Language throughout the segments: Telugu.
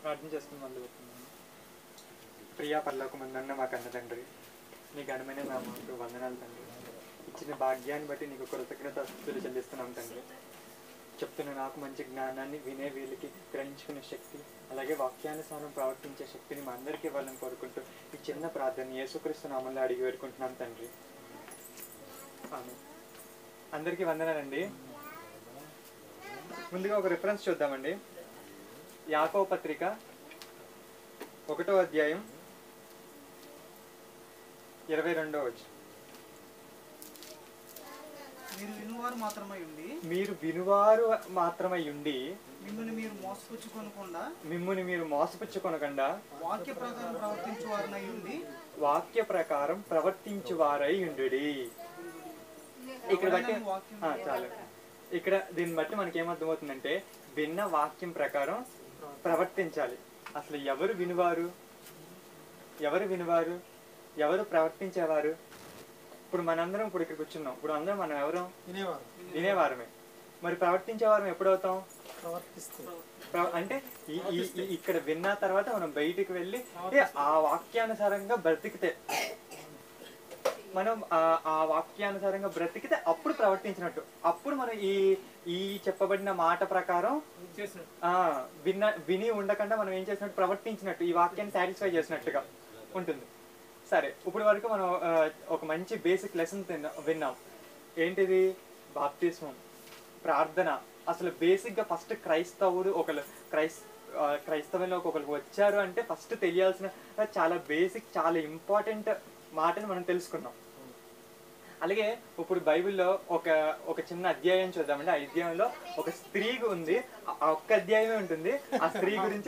ప్రార్థన చేసుకుని మొదలు పెడుతున్నాను ప్రియా పర్లోకమందన్న మా కన్న తండ్రి నీ ఘనమైన నామాకు వందనాలు తండ్రి ఇచ్చిన భాగ్యాన్ని బట్టి నీకు కృతజ్ఞత స్థుతులు చెల్లిస్తున్నాం తండ్రి చెప్తున్న నాకు మంచి జ్ఞానాన్ని వినే వీళ్ళకి గ్రహించుకునే శక్తి అలాగే వాక్యానుసారం ప్రవర్తించే శక్తిని మా అందరికీ ఇవ్వాలని కోరుకుంటూ ఈ చిన్న ప్రార్థన యేసుక్రీస్తు నామంలో అడిగి పెట్టుకుంటున్నాం తండ్రి ఆమె అందరికీ వందనాలండి ముందుగా ఒక రిఫరెన్స్ చూద్దామండి యాకో పత్రిక ఒకటో అధ్యాయం ఇరవై రెండో వచ్చి మీరు వినువారు మాత్రమై ఉండి మీరు వినువారు మాత్రమై ఉండి మిమ్మల్ని మీరు మోసపుచ్చుకొనకుండా మిమ్ముని మీరు మోసపుచ్చుకొనకుండా వాక్య ప్రకారం ప్రవర్తించు వారినై ఉండి వాక్య ప్రకారం ప్రవర్తించువారై ఉండు ఇక్కడ బట్టి ఆ, చాలు ఇక్కడ దీన్ని బట్టి మనకి ఏమర్థమవుతుందంటే విన్న వాక్యం ప్రకారం ప్రవర్తించాలి అసలు ఎవరు వినువారు ఎవరు వినువారు ఎవరు ప్రవర్తించేవారు ఇప్పుడు మనందరం ఇప్పుడు ఇక్కడ కూర్చున్నాం ఇప్పుడు అందరం మనం ఎవరు వినేవారు వినేవారమే మరి ప్రవర్తించేవారం ఎప్పుడవుతాం ప్రవర్తిస్తూ ప్ర- అంటే ఈ- ఈ- ఈ- ఇక్కడ విన్న తర్వాత మనం బయటికి వెళ్ళి ఏ, ఆ వాక్యానుసారంగా బ్రతికితే మనం ఆ- ఆ వాక్యానుసారంగా బ్రతికితే అప్పుడు ప్రవర్తించినట్టు అప్పుడు మనం ఈ ఈ చెప్పబడిన మాట ప్రకారం ఆ విన్న విని ఉండకుండా మనం ఏం చేసినట్టు ప్రవర్తించినట్టు ఈ వాక్యాన్ని సాటిస్ఫై చేసినట్టుగా ఉంటుంది సరే ఇప్పుడు వరకు మనం ఆ, ఒక మంచి బేసిక్ లెసన్ విన్నాం ఏంటిది బాప్తిస్మం ప్రార్థన అసలు బేసిక్ గా ఫస్ట్ క్రైస్తవుడు ఒకరు క్రైస్ ఆ, క్రైస్తవంలోకి ఒకరికి వచ్చారు అంటే ఫస్ట్ తెలియాల్సిన చాలా బేసిక్ చాలా ఇంపార్టెంట్ మాటని మనం తెలుసుకున్నాం అలాగే ఇప్పుడు బైబిల్లో ఒక ఒక చిన్న అధ్యాయం చూద్దామండి ఆ అధ్యాయంలో ఒక స్త్రీ ఉంది ఆ- ఆ ఒక్క అధ్యాయమే ఉంటుంది ఆ స్త్రీ గురించి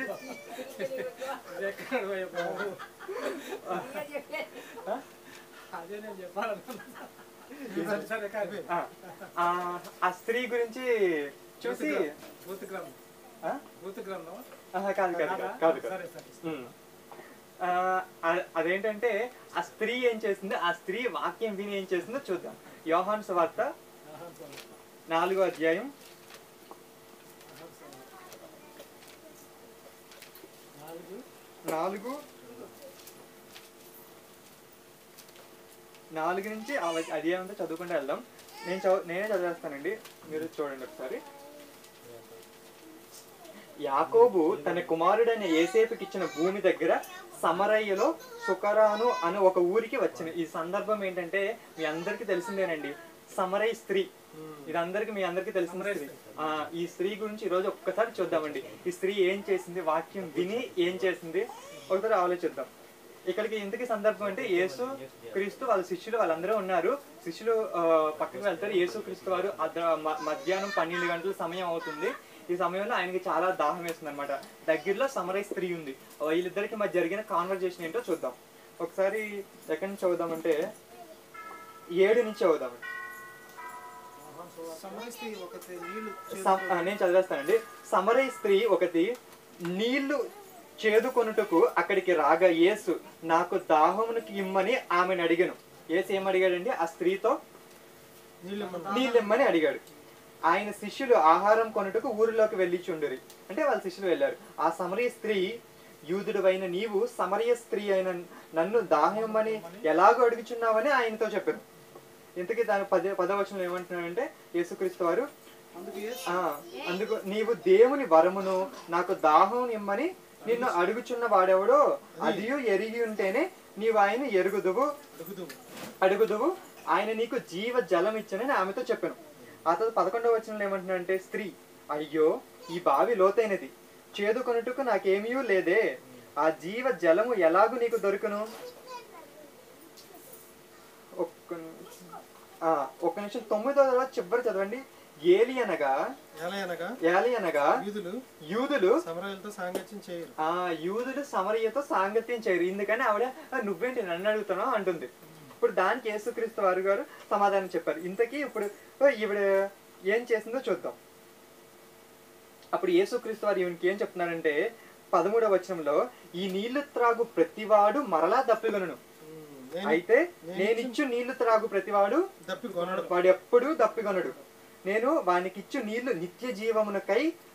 అదే నేను చెప్పాలనుకున్నా సరే కాదు ఆ, ఆ, ఆ స్త్రీ గురించి చూసి భూత గ్రంథం ఆ? భూత గ్రంథం ఆహా, కాదు కాదు కాదు, కాదు కాదు సరే సరే ఉమ్. ఆ, అ- అదేంటంటే ఆ స్త్రీ ఏం చేసిందో ఆ స్త్రీ వాక్యం విని ఏం చేసిందో చూద్దాం యోహాన్ సువార్త ఆహా, సరే. నాలుగో అధ్యాయం ఆహా, సరే. నాలుగు నాలుగు నాలుగు నుంచి ఆ వ- అధ్యాయం అంతా చదువుకుంటూ వెళ్దాం నేను చదువు నేనే చదివేస్తానండి మీరు చూడండి ఒకసారి యాకోబు తన కుమారుడైన ఏసేపుకి ఇచ్చిన భూమి దగ్గర సమరయ్యలో సుకరాను అనే ఒక ఊరికి వచ్చిన ఈ సందర్భం ఏంటంటే మీ అందరికీ తెలిసిందేనండి సమరయ్య స్త్రీ ఇది అందరికి మీ అందరికీ తెలిసిన స్త్రీ ఆ, ఈ స్త్రీ గురించి ఈ రోజు ఒక్కసారి చూద్దామండి ఈ స్త్రీ ఏం చేసింది వాక్యం విని ఏం చేసింది ఒకసారి ఆలోచిద్దాం ఇక్కడికి ఎందుకు సందర్భం అంటే యేసు క్రీస్తు వాళ్ళ శిష్యులు వాళ్ళందరూ ఉన్నారు శిష్యులు ఆ, పక్కకి వెళ్తారు యేసు క్రీస్తు వారు అర్ధ- మ- మధ్యాహ్నం పన్నెండు గంటల సమయం అవుతుంది ఈ సమయంలో ఆయనకి చాలా దాహం వేస్తుంది అనమాట దగ్గరలో సమరయ స్త్రీ ఉంది వీళ్ళిద్దరికి మధ్య జరిగిన కాన్వర్జేషన్ ఏంటో చూద్దాం ఒకసారి ఎక్కడి నుంచి చదువుదామంటే ఏడు నుంచి చదువుదామండి సమస్య ఒక నీళ్లు సం- ఆ, నేను చదివేస్తానండి సమరయ స్త్రీ ఒకటి నీళ్లు చేదుకొనుటకు అక్కడికి రాగా యేసు నాకు దాహమునికి ఇమ్మని ఆమెను అడిగాను యేసు ఏం అడిగాడండి ఆ స్త్రీతో నీళ్ళిమ్మని అడిగాడు ఆయన శిష్యులు ఆహారం కొనుటకు ఊరిలోకి వెళ్ళి చుండురి అంటే వాళ్ళ శిష్యులు వెళ్ళారు ఆ సమరయ స్త్రీ యూదుడువైన నీవు సమరయ స్త్రీ అయిన నన్ను దాహమ్మని ఎలాగో అడుగుచున్నావని ఆయనతో చెప్పారు ఇంతకీ దాని పద పదవచనం ఏమంటున్నాడంటే యేసుక్రీస్తు వారు అందుకు యేసు ఆ, అందుకు నీవు దేవుని వరమును నాకు దాహం ఇమ్మని నిన్ను అడుగుచున్న వాడెవడో అదియు ఎరిగి ఉంటేనే నీవు ఆయన ఎరుగుదువు అడుగుదు అడుగుదువు ఆయన నీకు జీవ జలం ఇచ్చనని ఆమెతో చెప్పాను ఆ తర్వాత పదకొండవ వచనంలో ఏమంటున్నాడంటే స్త్రీ అయ్యో ఈ బావి లోతైనది చేదుకొనుటకు నాకేమీ లేదే ఆ జీవ జలము ఎలాగు నీకు దొరుకును ఒక్క నిమిషం. ఆ, ఒక్క నిమిషం తొమ్మిదో తర్వాత చివరి చదవండి ఏలి అనగా ఎలా అనగా ఏలి అనగా యూదులు యూదులు సమరయులతో సాంగత్యం చేయరు ఆ యూదులు సమరయ్యతో సాంగత్యం చేయరు ఎందుకని ఆవిడ "ఆ, నువ్వేంటి నన్ను అడుగుతున్నావు అంటుంది ఇప్పుడు దానికి యేసుక్రీస్తు వారు గారు సమాధానం చెప్పారు ఇంతకీ ఇప్పుడు "ఓ, ఈవిడ ఏం చేసిందో చూద్దాం అప్పుడు యేసుక్రీస్తు వారు ఈవినికి ఏం చెప్తున్నారంటే పదమూడవ వచనంలో ఈ నీళ్లు త్రాగు ప్రతివాడు మరలా దప్పిగొనను నేను అయితే నేనిచ్చు నీళ్లు త్రాగు ప్రతివాడు తప్పి కొనడు వాడు ఎప్పుడు దప్పిగొనడు నేను వానికిచ్చు నీళ్లు నిత్య జీవమునకై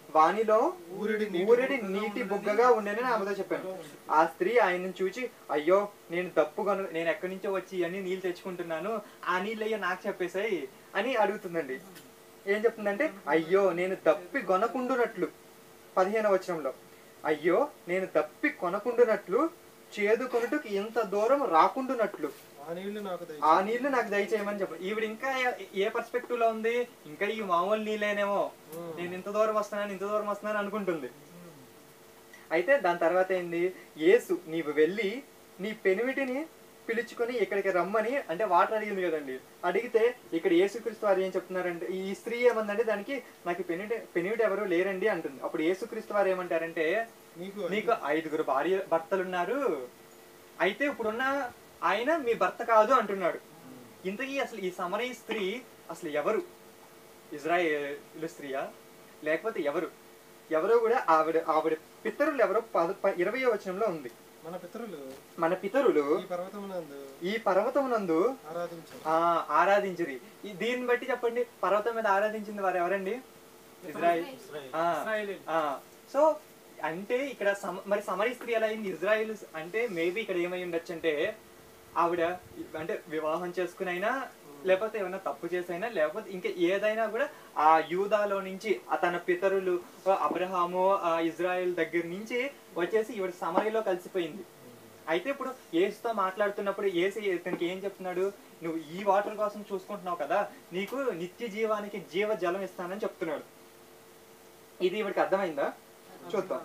వానిలో ఊరిడి నీటి ఊరిడి నీటి బుగ్గగా ఉండేనని ఆమెతో చెప్పాను ఆ స్త్రీ ఆయనను చూచి అయ్యో నేను దప్పు కొను నేను ఎక్కడి నుంచో వచ్చి అన్ని నీళ్ళు తెచ్చుకుంటున్నాను ఆ నీళ్ళు అయ్యో నాకు చెప్పేసాయి అని అడుగుతుందండి ఏం చెప్తుందంటే అయ్యో నేను దప్పి కొనకుండునట్లు పదిహేను వచనంలో అయ్యో నేను దప్పి కొనకుండునట్లు చేదు కొనుటకు ఇంత దూరం రాకుండునట్లు ఆ నీళ్లు నాకు దయచేయి. ఆ నీళ్లు నాకు దయచేయమని చెప్పు ఈవిడ ఇంకా ఏ- ఏ పర్స్పెక్టివ్ లో ఉంది ఇంకా ఈ మామూలు నీళ్ళేనేమో నేను ఇంత దూరం వస్తున్నాను ఇంత దూరం వస్తున్నాను అనుకుంటుంది అయితే దాని తర్వాత ఏంది యేసు నీవు వెళ్ళి నీ పెనిమిటిని పిలుచుకొని ఇక్కడికి రమ్మని అంటే వాటర్ అడిగింది కదండి అడిగితే ఇక్కడ యేసుక్రీస్తు వారు ఏం చెప్తున్నారంటే ఈ స్త్రీ ఏమందంటే దానికి నాకు పెనిమిటి పెనిమిటి ఎవరు లేరండి అంటుంది అప్పుడు యేసుక్రీస్తు వారు ఏమంటారంటే నీకు నీకు ఐదుగురు భార్య భర్తలు ఉన్నారు అయితే ఇప్పుడున్న ఆయన మీ భర్త కాదు అంటున్నాడు ఇంతకీ అసలు ఈ సమరయ స్త్రీ అసలు ఎవరు ఇజ్రాయేల్ స్త్రీయా లేకపోతే ఎవరు ఎవరో కూడా ఆవిడ ఆవిడ పితరులు ఎవరో పద ప- ఇరవయో వచనంలో ఉంది మన పితరులు మన పితరులు ఈ పర్వతమునందు ఈ పర్వతమునందు ఆరాధించారు ఆ ఆరాధించరి ఈ దీన్ని బట్టి చెప్పండి పర్వతం మీద ఆరాధించింది వారు ఎవరండి ఇజ్రాయిల్ ఆ, ఆ. సో అంటే ఇక్కడ సమ- మరి సమరీ స్త్రీ ఎలా అయింది ఇజ్రాయిల్ అంటే మేబీ ఇక్కడ ఏమై ఉండొచ్చు అంటే ఆవిడ అంటే వివాహం చేసుకునైనా లేకపోతే ఏమైనా తప్పు చేసైనా లేకపోతే ఇంకా ఏదైనా కూడా ఆ యూదాలో నుంచి ఆ తన పితరులు ఆ అబ్రహాము ఆ ఇజ్రాయెల్ దగ్గర నుంచి వచ్చేసి ఈవిడ సమరీలో కలిసిపోయింది అయితే ఇప్పుడు ఏసుతో మాట్లాడుతున్నప్పుడు ఏసు ఇతనికి ఏం చెప్తున్నాడు నువ్వు ఈ వాటర్ కోసం చూసుకుంటున్నావు కదా నీకు నిత్య జీవానికి జీవ జలం ఇస్తానని చెప్తున్నాడు ఇది ఇవిడికి అర్థమైందా చూద్దాం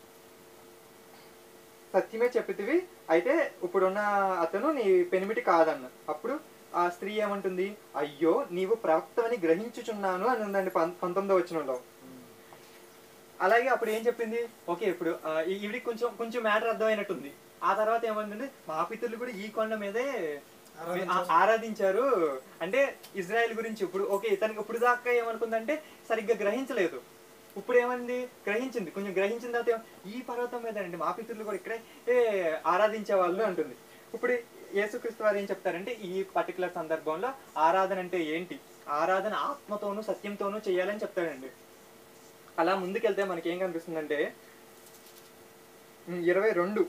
సత్యమే చెప్పితివి అయితే ఇప్పుడున్న అతను నీ పెనిమిటి కాదన్న అప్పుడు ఆ స్త్రీ ఏమంటుంది అయ్యో నీవు ప్రవక్తవని గ్రహించుచున్నాను అని ఉందండి పం- పంతొమ్మిదో వచనంలో అలాగే అప్పుడు ఏం చెప్పింది ఓకే ఇప్పుడు ఆ, ఈ- ఈవిడికి కొంచెం కొంచెం మ్యాటర్ అర్థమైనట్టుంది ఆ తర్వాత ఏమంటుంది మా పితరులు కూడా ఈ కొండ మీదే ఆ- ఆరాధించారు అంటే ఇజ్రాయెల్ గురించి ఇప్పుడు ఓకే ఇతనికి ఇప్పుడు దాకా ఏమనుకుందంటే సరిగ్గా గ్రహించలేదు ఇప్పుడు ఏమైంది గ్రహించింది కొంచెం గ్రహించిన తర్వాత ఏమ- ఈ పర్వతం మీద అండి మా పితరులు కూడా ఇక్కడే ఏ, ఆరాధించే వాళ్ళు అంటుంది ఇప్పుడు యేసుక్రీస్తు వారు ఏం చెప్తారంటే ఈ పర్టికులర్ సందర్భంలో ఆరాధన అంటే ఏంటి ఆరాధన ఆత్మతోనూ సత్యంతోనూ చేయాలని చెప్తాడండి అలా ముందుకెళ్తే మనకి ఏం కనిపిస్తుందంటే ఉమ్, ఇరవై రెండు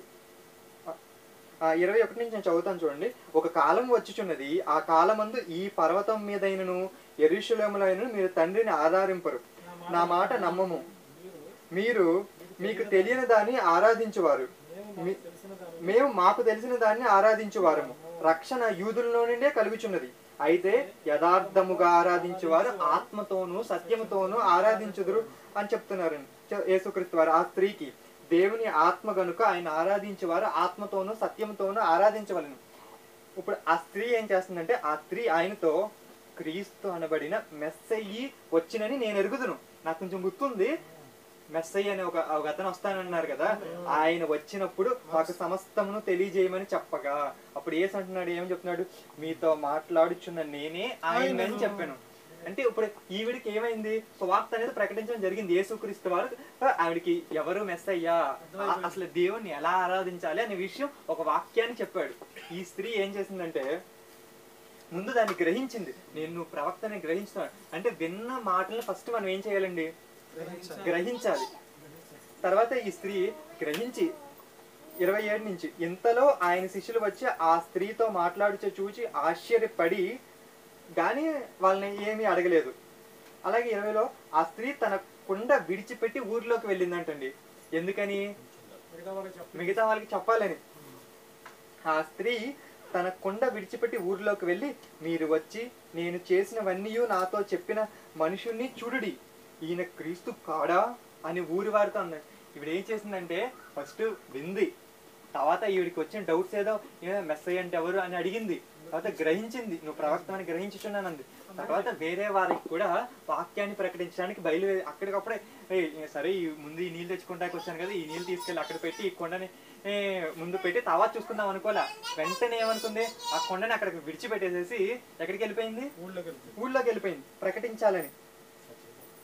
ఆ ఇరవై ఒకటి నుంచి నేను చదువుతాను చూడండి ఒక కాలం వచ్చుచున్నది ఆ కాలమందు ఈ పర్వతం మీదైనను ఎరుషులేములైనను మీరు తండ్రిని ఆధారింపరు నా మాట నమ్మము మీరు మీకు తెలియని దాన్ని ఆరాధించువారు మీ- మేము మాకు తెలిసిన దాన్ని ఆరాధించువారము రక్షణ యూదుల్లో నుండే కలుగుచున్నది అయితే యథార్థముగా ఆరాధించువారు ఆత్మతోనూ సత్యముతోనూ ఆరాధించుదురు అని చెప్తున్నారు చె- యేసుక్రీస్తు వారు ఆ స్త్రీకి దేవుని ఆత్మ గనుక ఆయన ఆరాధించేవారు ఆత్మతోనూ సత్యముతోనూ ఆరాధించవలను ఇప్పుడు ఆ స్త్రీ ఏం చేస్తుందంటే ఆ స్త్రీ ఆయనతో క్రీస్తు అనబడిన మెస్సయ్యి వచ్చినని నేను ఎరుగుదును నాకు కొంచెం గుర్తుంది మెస్సయ్య అనే ఒక ఒక అతను వస్తానన్నారు కదా ఆయన వచ్చినప్పుడు మాకు సమస్తమును తెలియజేయమని చెప్పగా అప్పుడు ఏసు అంటున్నాడు ఏం చెప్తున్నాడు మీతో మాట్లాడుచున్న నేనే ఆయన అని చెప్పాను అంటే ఇప్పుడు ఈవిడికి ఏమైంది సువార్త అనేది ప్రకటించడం జరిగింది యేసుక్రీస్తు వారు ఆ, ఆవిడికి ఎవరు మెస్ అయ్యా అసలు దేవుణ్ణి ఎలా ఆరాధించాలి అనే విషయం ఒక వాక్యాన్ని చెప్పాడు ఈ స్త్రీ ఏం చేసిందంటే ముందు దాన్ని గ్రహించింది నేను నువ్వు ప్రవక్తని గ్రహించుతాను అంటే విన్న మాటలను ఫస్ట్ మనం ఏం చేయాలండి గ్రహించాలి తర్వాత ఈ స్త్రీ గ్రహించి ఇరవై ఏడు నుంచి ఇంతలో ఆయన శిష్యులు వచ్చి ఆ స్త్రీతో మాట్లాడుచే చూచి ఆశ్చర్యపడి కానీ వాళ్ళని ఏమీ అడగలేదు అలాగే ఇరవైలో ఆ స్త్రీ తన కుండ విడిచిపెట్టి ఊర్లోకి వెళ్ళిందంటండి ఎందుకని మిగతా వాళ్ళకి చెప్పాలని ఆ స్త్రీ తన కుండ విడిచిపెట్టి ఊర్లోకి వెళ్ళి మీరు వచ్చి నేను చేసినవన్నీ నాతో చెప్పిన మనుషుణ్ణి చూడుడి ఈయన క్రీస్తు కాడా అని ఊరి వారితో అన్నాడు ఈవిడ ఏం చేసిందంటే ఫస్ట్ వింది తర్వాత ఈవిడికి వచ్చిన డౌట్స్ ఏదో మెస్సయ్య అంటే ఎవరు అని అడిగింది తర్వాత గ్రహించింది నువ్వు ప్రవక్తమని గ్రహించుచున్నానంది తర్వాత వేరే వారికి కూడా వాక్యాన్ని ప్రకటించడానికి బయలుదేరి అక్కడికప్పుడే "ఏయ్, సరే ఈ ముందు ఈ నీళ్ళు తెచ్చుకుంటానికి వచ్చాను కదా ఈ నీళ్ళు తీసుకెళ్ళి అక్కడ పెట్టి ఈ కొండని ఏ, ముందు పెట్టి తర్వాత చూసుకుందాం అనుకోలే వెంటనే ఏమనుకుంది ఆ కొండని అక్కడికి విడిచిపెట్టేసేసి ఎక్కడికి వెళ్ళిపోయింది ఊళ్ళోకి వెళ్తే ఊళ్ళోకి వెళ్ళిపోయింది ప్రకటించాలని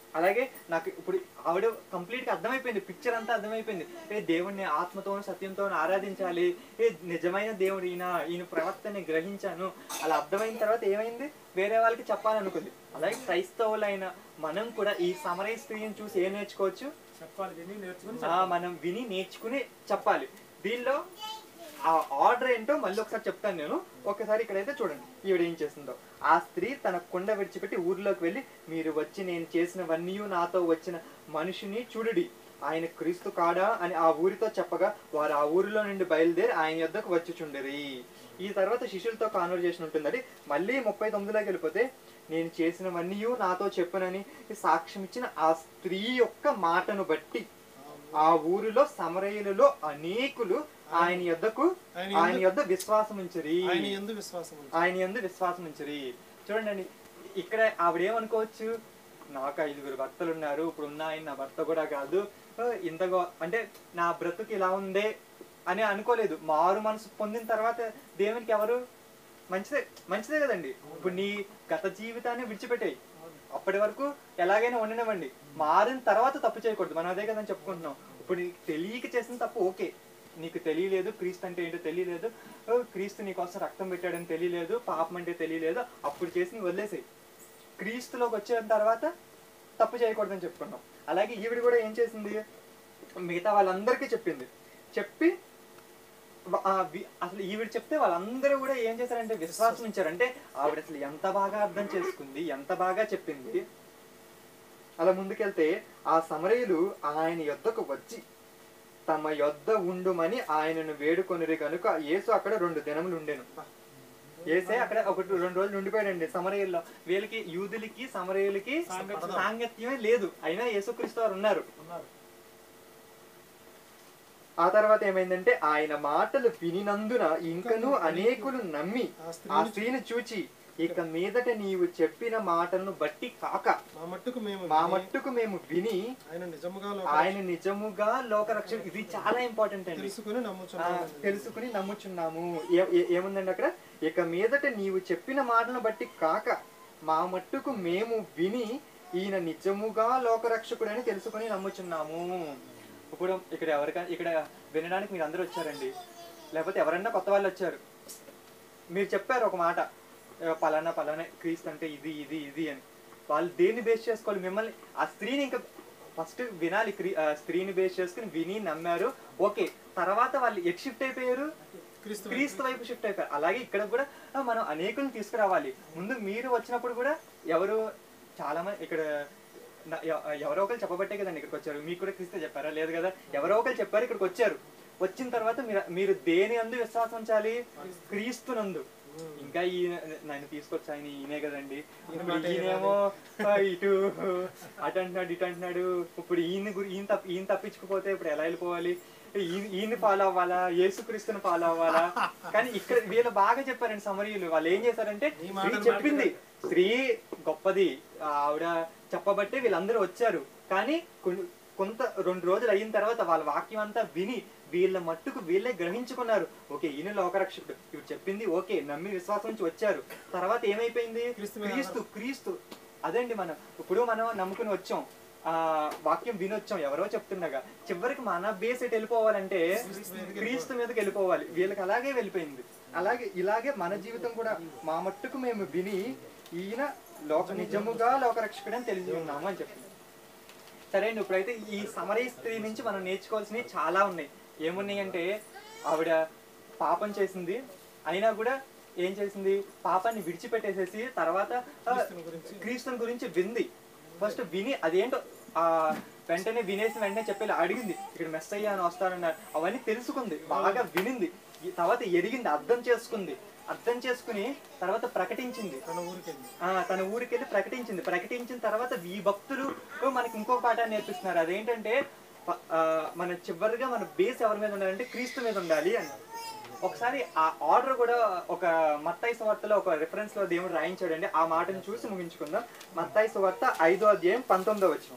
అలాగే నాకు ఇప్పుడు ఆవిడ కంప్లీట్ గా అర్థమైపోయింది పిక్చర్ అంతా అర్థమైపోయింది ఏ దేవుణ్ణి ఆత్మతోను సత్యంతో ఆరాధించాలి ఏ నిజమైన దేవుడు ఈయన ఈయన ప్రవర్తనని గ్రహించాను అలా అర్థమైన తర్వాత ఏమైంది వేరే వాళ్ళకి చెప్పాలనుకుంది అలాగే క్రైస్తవులైన మనం కూడా ఈ సమరయ స్త్రీని చూసి ఏం నేర్చుకోవచ్చు చెప్పాలి విని నేర్చుకుని ఆ, మనం విని నేర్చుకుని చెప్పాలి దీనిలో ఆ ఆర్డర్ ఏంటో మళ్ళీ ఒకసారి చెప్తాను నేను ఒకసారి ఇక్కడైతే చూడండి ఈవిడ ఏం చేసిందో ఆ స్త్రీ తన కుండ విడిచిపెట్టి ఊరిలోకి వెళ్ళి మీరు వచ్చి నేను చేసినవన్నీ నాతో వచ్చిన మనిషిని చూడుడి ఆయన క్రీస్తు కాడా అని ఆ ఊరితో చెప్పగా వారు ఆ ఊరిలో నుండి బయలుదేరి ఆయన యొద్దకు వచ్చుచుండిరి ఈ తర్వాత శిష్యులతో కాన్వర్జేషన్ ఉంటుందండి మళ్ళీ ముప్పై తొమ్మిదిలోకి వెళ్ళిపోతే నేను చేసినవన్నీ నాతో చెప్పునని సాక్ష్యం ఇచ్చిన ఆ స్త్రీ యొక్క మాటను బట్టి ఆ ఊరిలో సమరయులలో అనేకులు ఆయన యొద్దకు ఆయన ఆయన యందు- యొద్ద విశ్వాసం ఉంచరి ఆయన ఎందు విశ్వాసం ఉంది ఆయన ఎందు విశ్వాసం ఉంచరి చూడండి ఇక్కడ ఆవిడ ఏమనుకోవచ్చు నాకు ఐదుగురు భర్తలు ఉన్నారు ఇప్పుడు ఉన్న ఆయన నా భర్త కూడా కాదు ఆ, ఇంత గో- అంటే నా బ్రతుకు ఇలా ఉందే అని అనుకోలేదు మారు మనసు పొందిన తర్వాత దేవునికి ఎవరు మంచిదే మంచిదే కదండి ఇప్పుడు నీ గత జీవితాన్ని విడిచిపెట్టాయి అప్పటి వరకు ఎలాగైనా ఉండనివ్వండి మారిన తర్వాత తప్పు చేయకూడదు మనం అదే కదని చెప్పుకుంటున్నాం ఇప్పుడు నీకు తెలియక చేసిన తప్పు ఓకే నీకు తెలియలేదు క్రీస్తు అంటే ఏంటో తెలియలేదు ఓ, క్రీస్తు నీకోసం రక్తం పెట్టాడని తెలియలేదు పాపం అంటే తెలియలేదు అప్పుడు చేసి వదిలేసాయి క్రీస్తులోకి వచ్చిన తర్వాత తప్పు చేయకూడదని చెప్పుకున్నాం అలాగే ఈవిడ కూడా ఏం చేసింది మిగతా వాళ్ళందరికీ చెప్పింది చెప్పి వ- ఆ వి- అసలు ఈవిడ చెప్తే వాళ్ళందరూ కూడా ఏం చేశారంటే విశ్వాసం ఇచ్చారు అంటే ఆవిడ అసలు ఎంత బాగా అర్థం చేసుకుంది ఎంత బాగా చెప్పింది అలా ముందుకెళ్తే ఆ సమరయులు ఆయన యొద్దకు వచ్చి తమ యొద్ద ఉండుమని ఆయనను వేడుకొనిరి కనుక యేసు అక్కడ రెండు దినములు ఉండెను ఏసే అక్కడ ఒకటి రెండు రోజులు ఉండిపోయాడండి సమరయుల్లో వీళ్ళకి యూదులకి సమరయులకి సాంగత్యం. సాంగత్యమే లేదు అయినా యేసుక్రీస్తు వారు ఉన్నారు ఉన్నారు ఆ తర్వాత ఏమైందంటే ఆయన మాటలు వినినందున ఇంకను అనేకులు నమ్మి ఆ ఆ స్త్రీని స్త్రీని చూచి ఇక మీదట నీవు చెప్పిన మాటలను బట్టి కాక మా మట్టుకు మేము మా విని, మట్టుకు మేము విని ఆయన నిజముగా ఆయన నిజముగా లోకరక్షణ ఇది చాలా ఇంపార్టెంట్ అండి తెలుసుకుని ఆ, నమ్ముచున్నాము తెలుసుకుని నమ్ముచున్నాము ఏ- ఏ- ఏముందండి అక్కడ ఇక మీదట నీవు చెప్పిన మాటలను బట్టి కాక మా మట్టుకు మేము విని ఈయన నిజముగా లోకరక్షకుడని తెలుసుకుని నమ్ముచున్నాము ఇప్పుడు ఇక్కడ ఎవరికైనా ఇక్కడ వినడానికి మీరు అందరూ వచ్చారండి లేకపోతే ఎవరైనా కొత్త వాళ్ళు వచ్చారు మీరు చెప్పారు ఒక మాట "ఏ, పలానా పలానా క్రీస్తు అంటే ఇది ఇది ఇది అని వాళ్ళు దేన్ని బేస్ చేసుకోవాలి మిమ్మల్ని ఆ స్త్రీని ఇంకా ఫస్ట్ వినాలి క్రీ- ఆ స్త్రీని బేస్ చేసుకుని విని నమ్మారు ఓకే తర్వాత వాళ్ళు ఎట్ షిఫ్ట్ అయిపోయారు క్రీస్తు క్రీస్తు వైపు షిఫ్ట్ అయిపోయారు అలాగే ఇక్కడ కూడా ఆ, మనం అనేకులను తీసుకురావాలి ముందు మీరు వచ్చినప్పుడు కూడా ఎవరు చాలా మంది ఇక్కడ నా- ఎవ- ఎవరో ఒకరు చెప్పబట్టే కదండి ఇక్కడికి వచ్చారు మీకు కూడా క్రీస్తు చెప్పారా లేదు కదా ఎవరో ఒకరు చెప్పారు ఇక్కడికి వచ్చారు వచ్చిన తర్వాత మీరు మీరు దేని అందు విశ్వాసం ఉంచాలి క్రీస్తునందు ఇంకా ఈయన నన్ను తీసుకొచ్చి ఆయన ఈయనే కదండి ఇప్పుడు ఈయనేమో ఆ, ఇటు అటు అంటున్నాడు ఇటు అంటున్నాడు ఇప్పుడు ఈయన గురి ఈయన తప్ప ఈయన తప్పించుకుపోతే ఇప్పుడు ఎలా వెళ్ళిపోవాలి ఈయన ఈయన ఫాలో అవ్వాలా యేసుక్రీస్తుని ఫాలో అవ్వాలా కానీ ఇక్కడ వీళ్ళు బాగా చెప్పారండి సమరీయులు వాళ్ళు ఏం చేశారంటే ఈ స్త్రీ మాటలు చెప్పింది స్త్రీ గొప్పది ఆవిడ చెప్పబట్టే వీళ్ళందరూ వచ్చారు కానీ కొన్ని- కొంత రెండు రోజులు అయిన తర్వాత వాళ్ళ వాక్యం అంతా విని వీళ్ళ మట్టుకు వీళ్ళే గ్రహించుకున్నారు ఓకే ఈయన లోకరక్షకుడు ఇవి చెప్పింది ఓకే నమ్మి విశ్వాసం నుంచి వచ్చారు తర్వాత ఏమైపోయింది క్రీస్తు మీద క్రీస్తు క్రీస్తు అదండి మనం ఇప్పుడు మనం నమ్ముకుని వచ్చాం ఆ వాక్యం వినొచ్చాం ఎవరో చెప్తుండగా చివరికి మన బేస్ ఎటు వెళ్ళిపోవాలంటే క్రీస్తు మీదకి క్రీస్తు మీదకి వెళ్ళిపోవాలి వీళ్ళకి అలాగే వెళ్ళిపోయింది అలాగే ఇలాగే మన జీవితం కూడా మా మట్టుకు మేము విని ఈయన లోక నిజముగా లోకరక్షకుడని తెలిసి ఉన్నాము అని చెప్తుంది సరే అండి ఇప్పుడైతే ఈ సమరయ స్త్రీ నుంచి మనం నేర్చుకోవాల్సినవి చాలా ఉన్నాయి ఏమున్నాయి అంటే ఆవిడ పాపం చేసింది అయినా కూడా ఏం చేసింది పాపాన్ని విడిచిపెట్టేసేసి తర్వాత ఆ, క్రీస్తుని గురించి క్రీస్తుని గురించి వింది ఫస్ట్ విని అదేంటో ఆ వెంటనే వినేసి వెంటనే చెప్పేలా అడిగింది ఇక్కడ మెస్ అయ్యా అని వస్తానన్నారు అవన్నీ తెలుసుకుంది బాగా వినింది ఈ తర్వాత ఎరిగింది అర్థం చేసుకుంది అర్థం చేసుకుని తర్వాత ప్రకటించింది తన ఊరికి వెళ్ళి ఆ తన ఊరికి వెళ్ళి ప్రకటించింది ప్రకటించిన తర్వాత ఈ భక్తులు మనకి ఇంకో పాఠాన్ని నేర్పిస్తున్నారు అదేంటంటే ప- ఆ, మన చివరిగా మన బేస్ ఎవరి మీద ఉండాలంటే క్రీస్తు మీద ఉండాలి అని ఒకసారి ఆ ఆర్డర్ కూడా ఒక మత్తాయి సువార్తలో ఒక రిఫరెన్స్ లో దేవుడు రాయించాడండి ఆ మాటను చూసి ముగించుకుందాం మత్తాయి సువార్త ఐదో అధ్యాయం పంతొమ్మిదో వచ్చిన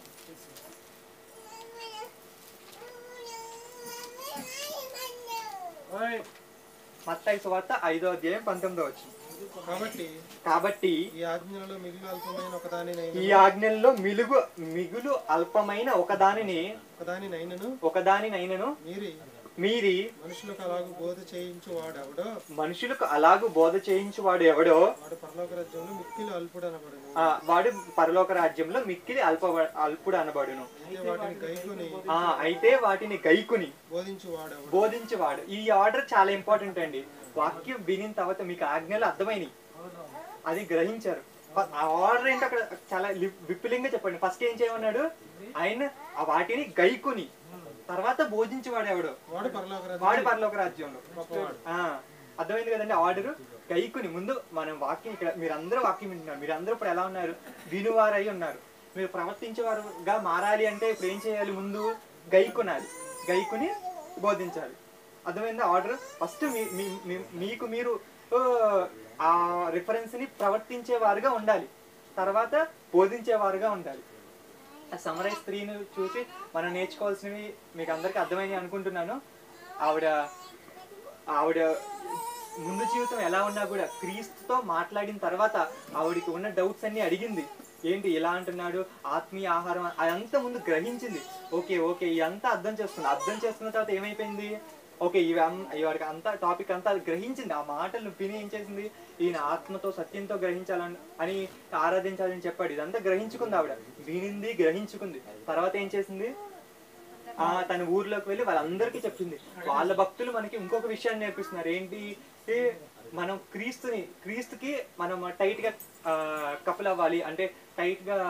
ఓయ్ మత్తాయి సువార్త ఐదో అధ్యాయం పంతొమ్మిదో వచ్చిన కాబట్టి కాబట్టి ఈ ఆజ్ఞలలో మిగిలిన అల్పమైన ఒకదానినైనా ఈ ఆజ్ఞల్లో మిలుగు మిగులు అల్పమైన ఒకదానిని ఒకదానినైనను ఒకదానినైనను మీరి మీరి మనుషులకు అలాగ బోధ చేయించు వాడెవడో మనుషులకు అలాగూ బోధ చేయించువాడు ఎవడో వాడు పరలోక రాజ్యంలో మిక్కిలి అల్పుడు అనబడును ఆ, వాడు పరలోక రాజ్యంలో మిక్కిలి అల్ప అల్పుడు అనబడును అయితే వాటిని గైకొని ఆ అయితే వాటిని గైకుని బోధించు వాడెవడు బోధించేవాడు ఈ ఆర్డర్ చాలా ఇంపార్టెంట్ అండి వాక్యం వినిన తర్వాత మీకు ఆజ్ఞలు అర్థమైనవి అది గ్రహించారు ఫ- ఆ ఆర్డర్ ఏంటో అక్కడ చాలా లి- విపులంగా చెప్పండి ఫస్ట్ ఏం చేయమన్నాడు ఆయన ఆ వాటిని గైకుని తర్వాత బోధించేవాడు ఎవడు వాడు పరలోక రాజ్యం వాడు పరలోక రాజ్యంలో గొప్పవాడు ఆ, అర్థమైంది కదండి ఆర్డర్ గైకుని ముందు మనం వాక్యం ఇక్కడ మీరందరూ వాక్యం వింటున్నారు మీరందరూ ఇప్పుడు ఎలా ఉన్నారు వినువారై ఉన్నారు మీరు ప్రవర్తించేవారుగా మారాలి అంటే ఇప్పుడు ఏం చేయాలి ముందు గైకునాలి గైకుని బోధించాలి అర్థమైందా ఆర్డర్ ఫస్ట్ మీ మీ- మీ- మీకు మీరు ఆ, ఆ రిఫరెన్స్ ని ప్రవర్తించేవారుగా ఉండాలి తర్వాత బోధించేవారుగా ఉండాలి ఆ సమరయ స్త్రీని చూసి మనం నేర్చుకోవాల్సినవి మీకు అందరికీ అర్థమైంది అనుకుంటున్నాను ఆవిడ ఆవిడ ముందు జీవితం ఎలా ఉన్నా కూడా క్రీస్తుతో మాట్లాడిన తర్వాత ఆవిడకి ఉన్న డౌట్స్ అన్ని అడిగింది ఏంటి ఇలా అంటున్నాడు ఆత్మీయ ఆహారం అదంతా ముందు గ్రహించింది ఓకే ఓకే ఇదంతా అర్థం చేసుకుంది అర్థం చేసుకున్న తర్వాత ఏమైపోయింది ఓకే ఇవి అన్- ఇవాడికి అంతా టాపిక్ అంతా అది గ్రహించింది ఆ మాటలను విని ఏం చేసింది ఈయన ఆత్మతో సత్యంతో గ్రహించాలని అని ఆరాధించాలని చెప్పాడు ఇదంతా గ్రహించుకుంది ఆవిడ వినింది గ్రహించుకుంది తర్వాత ఏం చేసింది ఆ తన ఊర్లోకి వెళ్ళి వాళ్ళందరికీ చెప్పింది వాళ్ళ భక్తులు మనకి ఇంకొక విషయాన్ని నేర్పిస్తున్నారు ఏంటి ఏ, మనం క్రీస్తుని క్రీస్తుకి మనం టైట్ గా కపుల్ అవ్వాలి అంటే టైట్ గా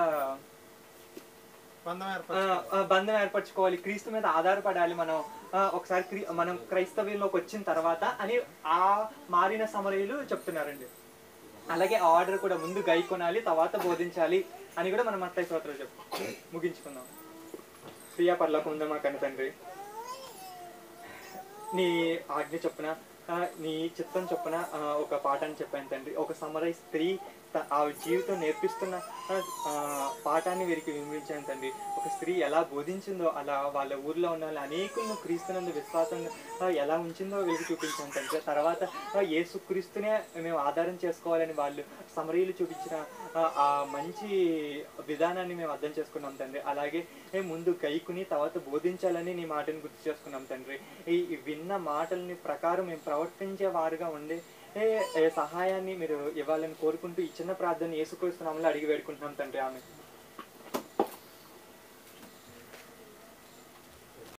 బంధం ఆ, ఏర్పరచు ఆ, బంధం ఏర్పరచుకోవాలి క్రీస్తు మీద ఆధారపడాలి మనం ఆ, ఒకసారి క్రీ మనం క్రైస్తవ్యంలోకి వచ్చిన తర్వాత అని ఆ మారిన సమరయులు చెప్తున్నారండి అలాగే ఆ ఆర్డర్ కూడా ముందు గై కొనాలి తర్వాత బోధించాలి అని కూడా మనం మత్తయి స్తోత్రాలు చెప్పు ముగించుకుందాం ప్రియా పర్లోకి ఉందా మా కన్న తండ్రి నీ ఆజ్ఞ చొప్పున ఆ, నీ చిత్తం చొప్పున ఆ, ఒక పాఠాన్ని చెప్పాను తండ్రి ఒక సమరయ స్త్రీ త- ఆ జీవితం నేర్పిస్తున్న ఆ, ఆ, పాఠాన్ని వీరికి వినిపించాను తండ్రి ఒక స్త్రీ ఎలా బోధించిందో అలా వాళ్ళ ఊర్లో ఉన్న వాళ్ళ అనేకులను క్రీస్తునందు విశ్వాసం ఎలా ఉంచిందో వీరికి చూపించాను తండ్రి తర్వాత ఆ, యేసు క్రీస్తునే మేము ఆధారం చేసుకోవాలని వాళ్ళు సమరీలు చూపించిన ఆ, ఆ మంచి విధానాన్ని మేము అర్థం చేసుకున్నాం తండ్రి అలాగే ఏ ముందు గైకుని తర్వాత బోధించాలని నీ మాటను గుర్తు చేసుకున్నాం తండ్రి ఈ ఈ విన్న మాటల్ని ప్రకారం మేము ప్రవర్తించే వారుగా ఉండే ఏ ఏ సహాయాన్ని మీరు ఇవ్వాలని కోరుకుంటూ ఈ చిన్న ప్రార్థన యేసుక్రీస్తు నామములో అడిగి వేడుకుంటున్నాం తండ్రి ఆమె